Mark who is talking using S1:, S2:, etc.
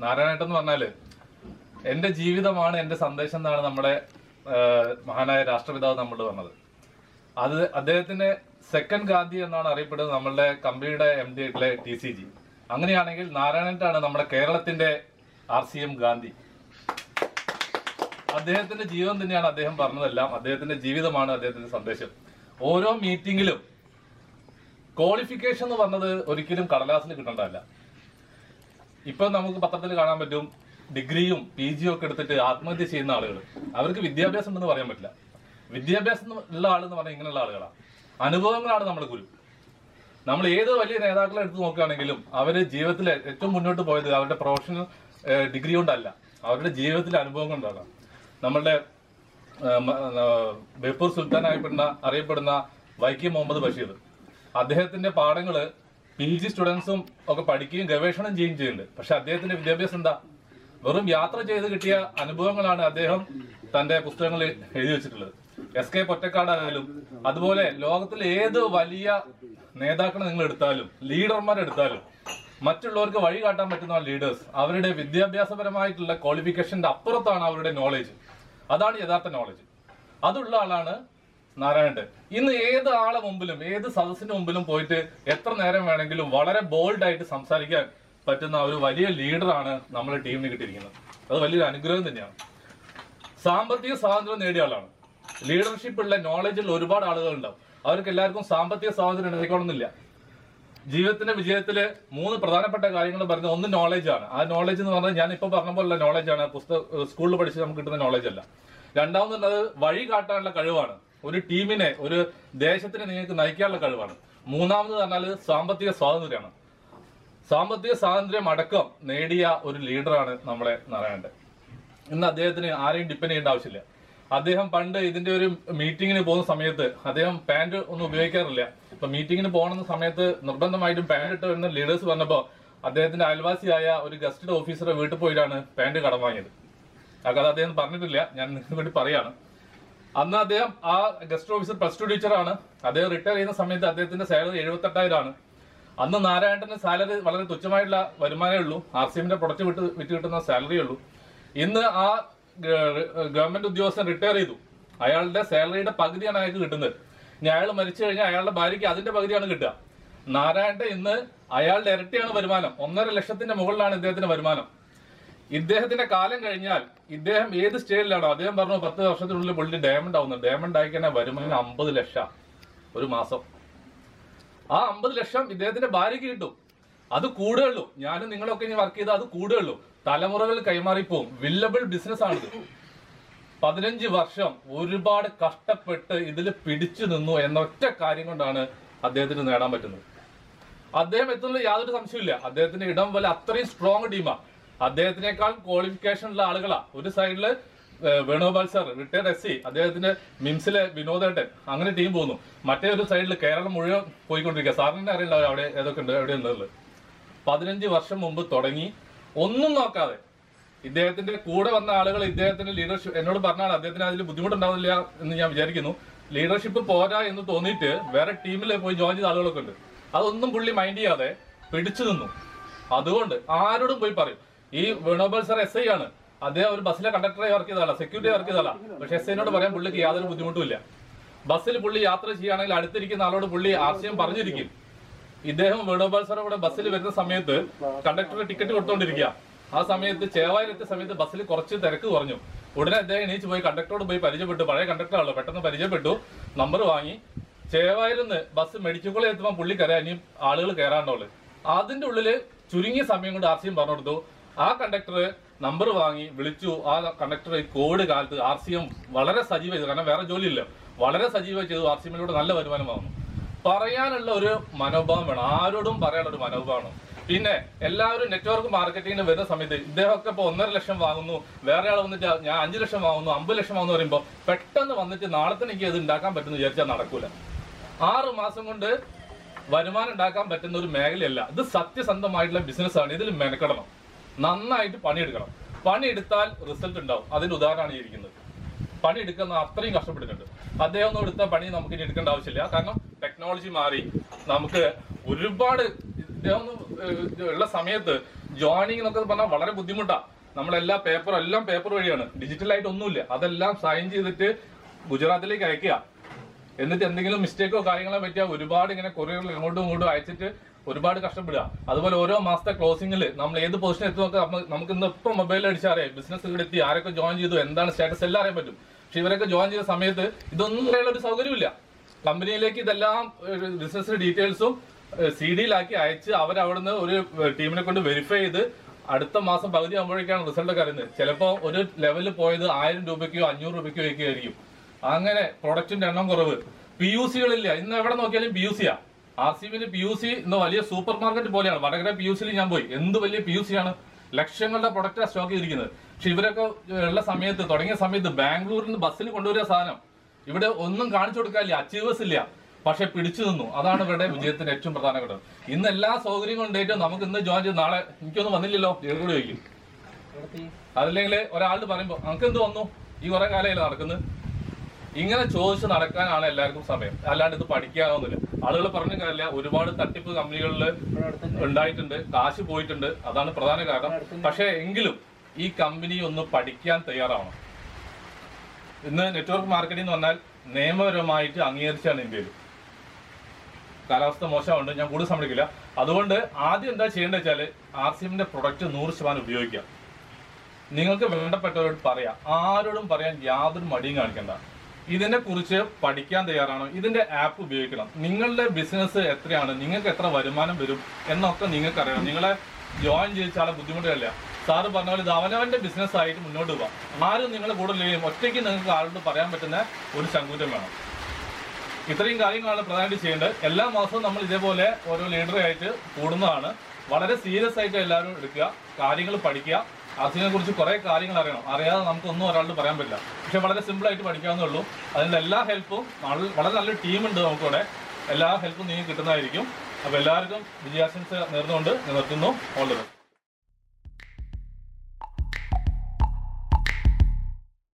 S1: നാരായണേട്ടൻ എന്ന് പറഞ്ഞാല് എന്റെ ജീവിതമാണ് എന്റെ സന്ദേശം എന്നാണ് നമ്മുടെ ആ, മഹാനായ രാഷ്ട്രപിതാവ് നമ്മളോട് പറഞ്ഞത് അത് അദ്ദേഹത്തിന്റെ സെക്കൻഡ് ഗാന്ധി എന്നാണ് അറിയപ്പെടുന്നത് നമ്മളുടെ കമ്പനിയുടെ എം ഡി ആയിട്ടുള്ള ടി സി ജി അങ്ങനെയാണെങ്കിൽ നാരായണനാണ് നമ്മുടെ കേരളത്തിന്റെ ആർ സി എം ഗാന്ധി അദ്ദേഹത്തിന്റെ ജീവൻ തന്നെയാണ് അദ്ദേഹം പറഞ്ഞതെല്ലാം അദ്ദേഹത്തിന്റെ ജീവിതമാണ് അദ്ദേഹത്തിന്റെ സന്ദേശം ഓരോ മീറ്റിംഗിലും ക്വാളിഫിക്കേഷൻ എന്ന് പറഞ്ഞത് ഒരിക്കലും കടലാസിൽ കിട്ടേണ്ടതല്ല ഇപ്പൊ നമുക്ക് പത്രത്തിൽ കാണാൻ പറ്റും ഡിഗ്രിയും പി ജിയും ഒക്കെ എടുത്തിട്ട് ആത്മഹത്യ ചെയ്യുന്ന ആളുകൾ അവർക്ക് വിദ്യാഭ്യാസം ഉണ്ടെന്ന് പറയാൻ പറ്റില്ല വിദ്യാഭ്യാസം ഉള്ള ആളെന്ന് പറഞ്ഞാൽ ഇങ്ങനെയുള്ള ആളുകളാണ് അനുഭവങ്ങളാണ് നമ്മുടെ ഗുരു നമ്മൾ ഏത് വലിയ നേതാക്കളെ എടുത്ത് നോക്കുകയാണെങ്കിലും അവര് ജീവിതത്തിൽ ഏറ്റവും മുന്നോട്ട് പോയത് അവരുടെ പ്രൊഫഷണൽ ഡിഗ്രി കൊണ്ടല്ല അവരുടെ ജീവിതത്തിലെ അനുഭവം കൊണ്ടാണ് നമ്മളുടെ ഏഹ്, മ- ഏഹ്, ബേപ്പൂർ സുൽത്താൻ അറിയപ്പെടുന്ന അറിയപ്പെടുന്ന വൈക്കം മുഹമ്മദ് ബഷീർ അദ്ദേഹത്തിന്റെ പാഠങ്ങള് പി ജി സ്റ്റുഡൻസും ഒക്കെ പഠിക്കുകയും ഗവേഷണം ചെയ്യുകയും ചെയ്യുന്നുണ്ട് പക്ഷെ അദ്ദേഹത്തിന്റെ വിദ്യാഭ്യാസം എന്താ വെറും യാത്ര ചെയ്ത് കിട്ടിയ അനുഭവങ്ങളാണ് അദ്ദേഹം തന്റെ പുസ്തകങ്ങളിൽ എഴുതി വെച്ചിട്ടുള്ളത് എസ് കെ പൊറ്റക്കാടായാലും അതുപോലെ ലോകത്തിലെ ഏത് വലിയ നേതാക്കളെ നിങ്ങൾ എടുത്താലും ലീഡർമാരെ എടുത്താലും മറ്റുള്ളവർക്ക് വഴി കാട്ടാൻ പറ്റുന്ന ലീഡേഴ്സ് അവരുടെ വിദ്യാഭ്യാസപരമായിട്ടുള്ള ക്വാളിഫിക്കേഷന്റെ അപ്പുറത്താണ് അവരുടെ നോളേജ് അതാണ് യഥാർത്ഥ നോളജ് അതുള്ള ആളാണ് നാരായണൻ ഇന്ന് ഏത് ആളെ മുമ്പിലും ഏത് സദസ്സിന്റെ മുമ്പിലും പോയിട്ട് എത്ര നേരം വേണമെങ്കിലും വളരെ ബോൾഡ് ആയിട്ട് സംസാരിക്കാൻ പറ്റുന്ന ഒരു വലിയ ലീഡറാണ് നമ്മുടെ ടീമിന് കിട്ടിയിരിക്കുന്നത് അത് വലിയൊരു അനുഗ്രഹം തന്നെയാണ് സാമ്പത്തിക സ്വാതന്ത്ര്യം നേടിയ ആളാണ് ലീഡർഷിപ്പ് ഉള്ള നോളജുള്ള ഒരുപാട് ആളുകൾ ഉണ്ടാവും അവർക്ക് എല്ലാവർക്കും സാമ്പത്തിക സ്വാതന്ത്ര്യം ഉണ്ടായിക്കോണമെന്നില്ല ജീവിതത്തിന്റെ വിജയത്തില് മൂന്ന് പ്രധാനപ്പെട്ട കാര്യങ്ങൾ പറഞ്ഞ ഒന്ന് നോളജ് ആണ് ആ നോളജ് എന്ന് പറഞ്ഞാൽ ഞാൻ ഇപ്പൊ പറഞ്ഞ പോലുള്ള നോളജ് ആണ് പുസ്തക സ്കൂളിൽ പഠിച്ച് നമുക്ക് കിട്ടുന്ന നോളജ് അല്ല രണ്ടാമത് അത് വഴി കാട്ടാനുള്ള കഴിവാണ് ഒരു ടീമിനെ ഒരു ദേശത്തിനെ നിങ്ങൾക്ക് നയിക്കാനുള്ള കഴിവാണ് മൂന്നാമത് പറഞ്ഞാൽ സാമ്പത്തിക സ്വാതന്ത്ര്യമാണ് സാമ്പത്തിക സ്വാതന്ത്ര്യം അടക്കം നേടിയ ഒരു ലീഡറാണ് നമ്മളെ നാരായണൻ ഇന്ന് അദ്ദേഹത്തിന് ആരെയും ഡിപ്പെൻഡ് ചെയ്യേണ്ട ആവശ്യമില്ല അദ്ദേഹം പണ്ട് ഇതിന്റെ ഒരു മീറ്റിങ്ങിന് പോകുന്ന സമയത്ത് അദ്ദേഹം പാന്റ് ഒന്നും ഉപയോഗിക്കാറില്ല ഇപ്പൊ മീറ്റിങ്ങിന് പോകുന്ന സമയത്ത് നിർബന്ധമായിട്ടും പാന്റ് ഇട്ട് വരുന്ന ലീഡേഴ്സ് പറഞ്ഞപ്പോ അദ്ദേഹത്തിന്റെ അയൽവാസിയായ ഒരു ഗസ്റ്റഡ് ഓഫീസറെ വീട്ടിൽ പോയിട്ടാണ് പാന്റ് കടം വാങ്ങിയത് ആ കഥ അദ്ദേഹം പറഞ്ഞിട്ടില്ല ഞാൻ നിങ്ങൾക്ക് വേണ്ടി പറയാണ് അന്ന് അദ്ദേഹം ആ ഗസ്റ്റ് ഓഫീസർ പ്ലസ് ടു ടീച്ചറാണ് അദ്ദേഹം റിട്ടയർ ചെയ്യുന്ന സമയത്ത് അദ്ദേഹത്തിന്റെ സാലറി എഴുപത്തെട്ടായിരം ആണ് അന്ന് നാരായണന്റെ സാലറി വളരെ തുച്ഛമായിട്ടുള്ള വരുമാനമേ ഉള്ളൂ ആർ സി എമ്മിന്റെ പ്രൊഡക്റ്റ് വിട്ട് വിറ്റ് കിട്ടുന്ന സാലറി ഉള്ളൂ ഇന്ന് ആ ഗ- ഗവൺമെന്റ് ഉദ്യോഗസ്ഥൻ റിട്ടയർ ചെയ്തു അയാളുടെ സാലറിയുടെ പകുതിയാണ് അയാൾക്ക് കിട്ടുന്നത് ഇനി അയാൾ മരിച്ചു കഴിഞ്ഞാൽ അയാളുടെ ഭാര്യയ്ക്ക് അതിന്റെ പകുതിയാണ് കിട്ടുക നാരായണന്റെ ഇന്ന് അയാളുടെ ഇരട്ടിയാണ് വരുമാനം ഒന്നര ലക്ഷത്തിന്റെ മുകളിലാണ് ഇദ്ദേഹത്തിന്റെ വരുമാനം ഇദ്ദേഹത്തിന്റെ കാലം കഴിഞ്ഞാൽ ഇദ്ദേഹം ഏത് സ്റ്റേജിലാണോ അദ്ദേഹം പറഞ്ഞു പത്ത് വർഷത്തിനുള്ളിൽ പുള്ളി ഡയമണ്ട് ആവുന്നു ഡയമണ്ട് ആയിക്കഴിഞ്ഞാൽ വരുമാനം അമ്പത് ലക്ഷം ഒരു മാസം ആ അമ്പത് ലക്ഷം ഇദ്ദേഹത്തിന്റെ ഭാര്യയ്ക്ക് കിട്ടും അത് കൂടുകയുള്ളൂ ഞാനും നിങ്ങളൊക്കെ ഇനി വർക്ക് ചെയ്താൽ അത് കൂടുകയുള്ളൂ തലമുറകൾ കൈമാറിപ്പോവും വില്ലബിൾ ബിസിനസ് ആണിത് പതിനഞ്ച് വർഷം ഒരുപാട് കഷ്ടപ്പെട്ട് ഇതിൽ പിടിച്ചു നിന്നു എന്ന ഒറ്റ കാര്യം കൊണ്ടാണ് അദ്ദേഹത്തിന് നേടാൻ പറ്റുന്നത് അദ്ദേഹം എത്തുന്നത് യാതൊരു സംശയമില്ല അദ്ദേഹത്തിന്റെ ഇടം പോലെ അത്രയും സ്ട്രോങ് ടീമാ അദ്ദേഹത്തിനേക്കാൾ ക്വാളിഫിക്കേഷൻ ഉള്ള ആളുകളാ ഒരു സൈഡില് ഏഹ്, Venugopal sir retired S C അദ്ദേഹത്തിന്റെ മിംസിലെ വിനോദേട്ടൻ അങ്ങനെ ടീം പോകുന്നു മറ്റേ ഒരു സൈഡിൽ കേരളം മുഴുവൻ പോയിക്കൊണ്ടിരിക്കുക സാറിന് അറിയില്ല അവിടെ ഏതൊക്കെ ഉണ്ട് എവിടെ ഉള്ളത് പതിനഞ്ച് വർഷം മുമ്പ് തുടങ്ങി ഒന്നും നോക്കാതെ ഇദ്ദേഹത്തിന്റെ കൂടെ വന്ന ആളുകൾ ഇദ്ദേഹത്തിന്റെ ലീഡർഷിപ്പ് എന്നോട് പറഞ്ഞാണ് അദ്ദേഹത്തിന് അതിൽ ബുദ്ധിമുട്ടുണ്ടാവില്ല എന്ന് ഞാൻ വിചാരിക്കുന്നു ലീഡർഷിപ്പ് പോരാ എന്ന് തോന്നിയിട്ട് വേറെ ടീമിൽ പോയി ജോയിൻ ചെയ്ത ആളുകളൊക്കെ ഉണ്ട് അതൊന്നും പുള്ളി മൈൻഡ് ചെയ്യാതെ പിടിച്ചു നിന്നു അതുകൊണ്ട് ആരോടും പോയി പറയും ഈ വേണുഗോപാൽ സാർ എസ് ഐ ആണ് അദ്ദേഹം ഒരു ബസ്സിലെ കണ്ടക്ടറെ വർക്ക് ചെയ്തതല്ല സെക്യൂരിറ്റി വർക്ക് ചെയ്തതല്ല പക്ഷെ എസ് ഐനോട് പറയാൻ പുള്ളിക്ക് യാതൊരു ബുദ്ധിമുട്ടുമില്ല ബസ്സിൽ പുള്ളി യാത്ര ചെയ്യുകയാണെങ്കിൽ അടുത്തിരിക്കുന്ന ആളോട് പുള്ളി ആശയം പറഞ്ഞിരിക്കും ഇദ്ദേഹം വേണുഗോപാൽ സാർ ഇവിടെ ബസ്സിൽ വരുന്ന സമയത്ത് കണ്ടക്ടർ ടിക്കറ്റ് കൊടുത്തോണ്ടിരിക്കുക ആ സമയത്ത് ചേവായിലെത്തിയ സമയത്ത് ബസ്സിൽ കുറച്ച് തിരക്ക് കുറഞ്ഞു ഉടനെ അദ്ദേഹം എണീച്ച് പോയി കണ്ടക്ടറോട് പോയി പരിചയപ്പെട്ടു പഴയ കണ്ടക്ടറാണല്ലോ പെട്ടെന്ന് പരിചയപ്പെട്ടു നമ്പർ വാങ്ങി ചേവായിലിന്ന് ബസ് മെഡിക്കൽ കോളേജ് എത്തുമ്പോൾ പുള്ളിക്കറിയാം ഇനിയും ആളുകൾ കയറാണ്ടുള്ളു അതിന്റെ ഉള്ളില് ചുരുങ്ങിയ സമയം കൊണ്ട് ആർ സി എം പറഞ്ഞു കൊടുത്തു ആ കണ്ടക്ടർ നമ്പർ വാങ്ങി വിളിച്ചു ആ കണ്ടക്ടർ കോവിഡ് കാലത്ത് ആർ സി എം വളരെ സജീവമായി ചെയ്തു കാരണം വേറെ ജോലിയില്ല വളരെ സജീവമായി ചെയ്തു ആർ സി എമ്മിലൂടെ നല്ല വരുമാനം വാങ്ങുന്നു പറയാനുള്ള ഒരു മനോഭാവം വേണം ആരോടും പറയാനുള്ള ഒരു മനോഭാവം പിന്നെ എല്ലാവരും നെറ്റ്വർക്ക് മാർക്കറ്റിംഗിന് വരുന്ന സമയത്ത് ഇദ്ദേഹമൊക്കെ ഇപ്പൊ ഒന്നര ലക്ഷം വാങ്ങുന്നു വേറെ ആൾ വന്നിട്ട് ഞാൻ അഞ്ചു ലക്ഷം വാങ്ങുന്നു അമ്പത് ലക്ഷം വാങ്ങുന്നു പറയുമ്പോൾ പെട്ടെന്ന് വന്നിട്ട് നാളെ തന്നെ എനിക്ക് അത് ഉണ്ടാക്കാൻ പറ്റുമെന്ന് വിചാരിച്ചാൽ നടക്കൂല ആറ് മാസം കൊണ്ട് വരുമാനം ഉണ്ടാക്കാൻ പറ്റുന്ന ഒരു മേഖലയല്ല ഇത് സത്യസന്ധമായിട്ടുള്ള ബിസിനസ് ആണ് ഇതിൽ മെനക്കെടണം നന്നായിട്ട് പണിയെടുക്കണം പണിയെടുത്താൽ റിസൾട്ട് ഉണ്ടാവും അതിന്റെ ഉദാഹരണമാണ് ഈ ഇരിക്കുന്നത് പണി എടുക്കുന്ന അത്രയും കഷ്ടപ്പെട്ടിട്ടുണ്ട് അദ്ദേഹം ഒന്നും എടുത്ത പണി നമുക്ക് ഇനി എടുക്കേണ്ട ആവശ്യമില്ല കാരണം ടെക്നോളജി മാറി നമുക്ക് ഒരുപാട് ഇദ്ദേഹം ഒന്നും, ഏഹ്, ഉള്ള സമയത്ത് ജോയിനിങ് എന്നൊക്കെ പറഞ്ഞാൽ വളരെ ബുദ്ധിമുട്ടാണ് നമ്മളെല്ലാ പേപ്പറും എല്ലാം പേപ്പർ വഴിയാണ് ഡിജിറ്റൽ ആയിട്ട് ഒന്നുമില്ല അതെല്ലാം സൈൻ ചെയ്തിട്ട് ഗുജറാത്തിലേക്ക് അയക്കുക എന്നിട്ട് എന്തെങ്കിലും മിസ്റ്റേക്കോ കാര്യങ്ങളോ പറ്റിയാൽ ഒരുപാട് ഇങ്ങനെ കൊറിയറിൽ അങ്ങോട്ടും ഇങ്ങോട്ടും അയച്ചിട്ട് ഒരുപാട് കഷ്ടപ്പെടുക അതുപോലെ ഓരോ മാസത്തെ ക്ലോസിംഗിൽ നമ്മൾ ഏത് പൊസിഷൻ എത്തി നോക്കാം നമ്മ- നമുക്ക് ഇന്ന് ഇപ്പം മൊബൈലിൽ അടിച്ചാൽ അറിയാം ബിസിനസ് ഇവിടെ എത്തി ആരൊക്കെ ജോയിൻ ചെയ്തു എന്താണ് സ്റ്റാറ്റസ് എല്ലാം അറിയാൻ പറ്റും പക്ഷെ ഇവരൊക്കെ ജോയിൻ ചെയ്ത സമയത്ത് ഇതൊന്നും അറിയാനുള്ള ഒരു സൗകര്യമില്ല കമ്പനിയിലേക്ക് ഇതെല്ലാം ബിസിനസ് ഡീറ്റെയിൽസും സി ഡിയിലാക്കി അയച്ച് അവരവിടുന്ന് ഒരു ടീമിനെ കൊണ്ട് വെരിഫൈ ചെയ്ത് അടുത്ത മാസം പകുതി ആകുമ്പോഴേക്കാണ് റിസൾട്ട് ഒക്കെ അറിയുന്നത് ചിലപ്പോൾ ഒരു ലെവലിൽ പോയത് ആയിരം രൂപയ്ക്കോ അഞ്ഞൂറ് രൂപയ്ക്കോ ഒക്കെ ആയിരിക്കും അങ്ങനെ പ്രൊഡക്റ്റിന്റെ എണ്ണം കുറവ് പി യു സികളില്ല ഇന്ന് എവിടെ നോക്കിയാലും പി യു സിയാ ആർ സി ബിന്റെ പി യു സി ഇന്ന് വലിയ സൂപ്പർ മാർക്കറ്റ് പോലെയാണ് വടകര പി യു സിയിൽ ഞാൻ പോയി എന്ത് വലിയ പി യു സി ആണ് ലക്ഷങ്ങളുടെ പ്രൊഡക്റ്റാണ് സ്റ്റോക്ക് ചെയ്തിരിക്കുന്നത് പക്ഷെ ഇവരൊക്കെ ഉള്ള സമയത്ത് തുടങ്ങിയ സമയത്ത് ബാംഗ്ലൂരിൽ നിന്ന് ബസ്സിൽ കൊണ്ടുവരിക സാധനം ഇവിടെ ഒന്നും കാണിച്ചു കൊടുക്കാനില്ല അച്ചീവേഴ്സ് ഇല്ല പക്ഷെ പിടിച്ചു നിന്നു അതാണ് ഇവരുടെ വിജയത്തിന്റെ ഏറ്റവും പ്രധാന ഘടകം ഇന്ന് എല്ലാ സൗകര്യങ്ങളും ഉണ്ടായിട്ടും നമുക്ക് ഇന്ന് ജോയിൻ ചെയ്ത് നാളെ എനിക്കൊന്നും വന്നില്ലല്ലോ കൂടി ചോദിക്കും അതല്ലെങ്കിൽ ഒരാളോട് പറയുമ്പോൾ നമുക്ക് എന്ത് വന്നു ഈ കുറെ കാലമല്ലേ നടക്കുന്നത് ഇങ്ങനെ ചോദിച്ച് നടക്കാനാണ് എല്ലാവർക്കും സമയം അല്ലാണ്ട് ഇത് പഠിക്കാനൊന്നുമില്ല ആളുകൾ പറഞ്ഞ കാര്യമില്ല ഒരുപാട് തട്ടിപ്പ് കമ്പനികളിൽ ഉണ്ടായിട്ടുണ്ട് കാശ് പോയിട്ടുണ്ട് അതാണ് പ്രധാന കാരണം പക്ഷേ എങ്കിലും ഈ കമ്പനി ഒന്ന് പഠിക്കാൻ തയ്യാറാവണം ഇന്ന് നെറ്റ്വർക്ക് മാർക്കറ്റിംഗ് എന്ന് പറഞ്ഞാൽ നിയമപരമായിട്ട് അംഗീകരിച്ചാണ് ഇന്ത്യയിൽ കാലാവസ്ഥ മോശമുണ്ട് ഞാൻ കൂടുതൽ സമ്മതിക്കില്ല അതുകൊണ്ട് ആദ്യം എന്താ ചെയ്യേണ്ടത് വെച്ചാല് ആർ സി എമ്മിന്റെ പ്രൊഡക്റ്റ് നൂറ് ശതമാനം ഉപയോഗിക്കാം നിങ്ങൾക്ക് വേണ്ടപ്പെട്ടവരോട് പറയാം ആരോടും പറയാൻ യാതൊരു മടിയും കാണിക്കണ്ട ഇതിനെ കുറിച്ച് പഠിക്കാൻ തയ്യാറാണോ ഇതിന്റെ ആപ്പ് ഉപയോഗിക്കണം നിങ്ങളുടെ ബിസിനസ് എത്രയാണ് നിങ്ങൾക്ക് എത്ര വരുമാനം വരും എന്നൊക്കെ നിങ്ങൾക്ക് അറിയണം നിങ്ങളെ ജോയിൻ ചെയ്ത് చాలా ബുദ്ധിമുട്ടല്ല സാറ് പറഞ്ഞ പോലെ ഇത് അവനവന്റെ ബിസിനസ് ആയിട്ട് മുന്നോട്ട് പോവാം ആരും നിങ്ങളെ കൂടെ ഇല്ലെങ്കിലും ഒറ്റയ്ക്ക് നിങ്ങൾക്ക് ആരോട് പറയാൻ പറ്റുന്ന ഒരു ചങ്കൂറ്റം വേണം ഇത്രയും കാര്യങ്ങളാണ് പ്രധാനമായിട്ട് ചെയ്യേണ്ടത് എല്ലാ മാസവും നമ്മൾ ഇതേപോലെ ഓരോ ലീഡറായിട്ട് കൂടുന്നതാണ് വളരെ സീരിയസ് ആയിട്ട് എല്ലാവരും എടുക്കുക കാര്യങ്ങൾ പഠിക്കുക അതിനെ കുറിച്ച് കുറെ കാര്യങ്ങൾ അറിയണം അറിയാതെ നമുക്കൊന്നും ഒരാളോട് പറയാൻ പറ്റില്ല പക്ഷെ വളരെ സിമ്പിൾ ആയിട്ട് പഠിക്കാവുന്നേ ഉള്ളൂ അതിനുള്ള എല്ലാ ഹെൽപ്പും വളരെ നല്ലൊരു ടീമുണ്ട് നമുക്കിവിടെ എല്ലാ ഹെൽപ്പും നിങ്ങൾക്ക് കിട്ടുന്നതായിരിക്കും അപ്പോൾ എല്ലാവർക്കും വിജയാശംസ നേർന്നുകൊണ്ട് നിർത്തുന്നു ഓൾ ദ ബെസ്റ്റ്